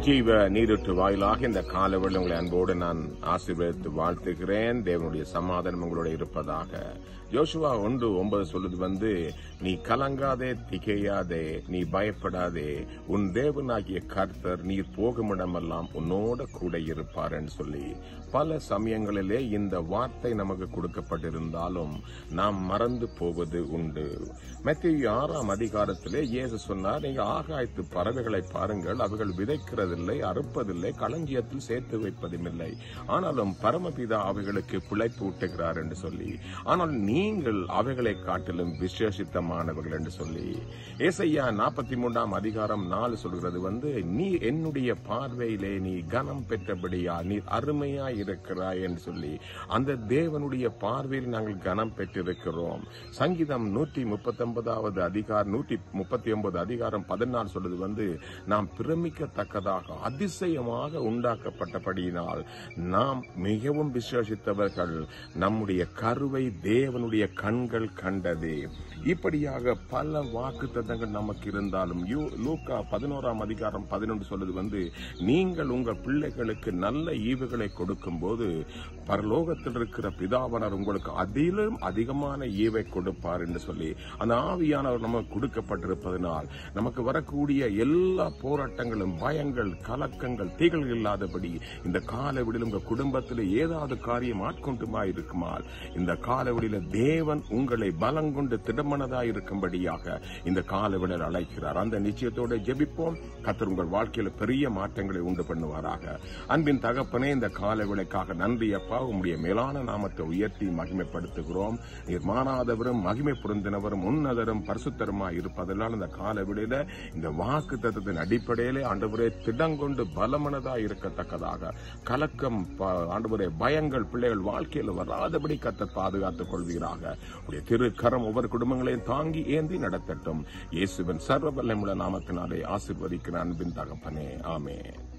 ஜீவ நீரூற்று வாயிலாக இந்த காலவெளி உங்களை அன்போடு நான் ஆசீர்வதித்து வாழ்த்துகிறேன் தேவனுடைய சமாதானம் உங்களோட இருப்பதாக ஜோஷுவா ஒன்று ஒன்பது சொல்லுது வந்து நீ கலங்காதே திகையாதே நீ பயப்படாதே உன் தேவனாகிய கர்த்தர் நீர் போகும் இடமெல்லாம் உன்னோட கூட இருப்பார் என்று சொல்லி பல சமயங்களிலே இந்த வார்த்தை நமக்கு கொடுக்கப்பட்டிருந்தாலும் நாம் மறந்து போவது உண்டு மத்திய ஆறாம் அதிகாரத்திலே இயேசு சொன்னார் நீங்க ஆகாயத்து பறவைகளை பாருங்கள் அவைகள் விதைக்கிறதில்லை அறுப்பதில்லை களஞ்சியத்தில் சேர்த்து வைப்பதுமில்லை ஆனாலும் பரமபிதா அவைகளுக்கு பிழைப்பு ஊட்டுகிறார் என்று சொல்லி ஆனால் நீங்கள் அவைகளை காட்டிலும் விசேஷித்தமானவர்கள் என்று சொல்லி ஏசையா நாற்பத்தி மூன்றாம் அதிகாரம் நாலு சொல்கிறது வந்து நீ என்னுடைய பார்வையிலே நீ கனம் பெற்றபடியா நீ அருமையா இருக்கிறாய் என்று சொல்லி அந்த தேவனுடைய பார்வையில் நாங்கள் கனம் பெற்றிருக்கிறோம் சங்கீதம் நூற்றி முப்பத்தி ஒன்பதாவது அதிகாரம் நூற்றி முப்பத்தி ஒன்பது அதிகாரம் பதினாறு சொல்றது வந்து நாம் பிரமிக்கத்தக்கதாக அதிசயமாக உண்டாக்கப்பட்டபடியினால் நாம் மிகவும் விசேஷித்தவர்கள் நம்முடைய கருவை தேவனுடைய கண்கள் கண்டது இப்படியாக பல வாக்கு நமக்கு இருந்தாலும் யூ- லூக்கா பதினோராம் அதிகாரம் பதினொன்று சொல்லுது வந்து நீங்கள் உங்கள் பிள்ளைகளுக்கு நல்ல ஈவுகளை கொடுக்கும் போது பரலோகத்தில் இருக்கிற பிதாவனர் உங்களுக்கு அதிலும் அதிகமான ஈவை கொடுப்பார் என்று சொல்லி அந்த ஆவியானவர் நமக்கு கொடுக்கப்பட்டிருப்பதனால் நமக்கு வரக்கூடிய எல்லா போராட்டங்களும் பயங்கள் கலக்கங்கள் தீகள் இல்லாதபடி இந்த காலவெளியில் உங்க குடும்பத்தில் ஏதாவது காரியம் ஆட்கொண்டுமா இருக்குமால் இந்த காலவெளியில தேவன் உங்களை பலங்கொண்டு திடமனதாய் இருக்கும்படியாக இந்த காலவெளியில் அழைக்கிறார் அந்த நிச்சயத்தோட ஜெபிப்போம் கத்தர் உங்கள் வாழ்க்கையில பெரிய மாற்றங்களை உண்டு பண்ணுவாராக அன்பின் தகப்பனே இந்த காலவேளைக்காக நன்றி அப்பா உம்முடைய மேலான நாமத்தை உயர்த்தி மகிமைப்படுத்துகிறோம் நீர் மாறாதவரும் மகிமை புரிந்தினவரும் உன்னதரும் பரிசுத்தருமாய் இருப்பதெல்லாம் இந்த காலவெளியில இந்த வாக்கு தத்துவத்தின் அடிப்படையிலே ஆண்டவரே திடங்கொண்டு பலமனதாய் இருக்கத்தக்கதாக கலக்கம் ப- ஆண்டவரே பயங்கள் பிள்ளைகள் வாழ்க்கையில் வராதபடி கத்த பாதுகாத்துக் கொள்வீராக உடைய திருக்கரம் ஒவ்வொரு குடும்பங்களையும் தாங்கி ஏந்தி நடத்தட்டும் இயேசுவின் சர்வ வல்லமுள்ள நாமத்தினாலே ஆசீர்வதிக்கிற அன்பின் தகப்பனே ஆமென்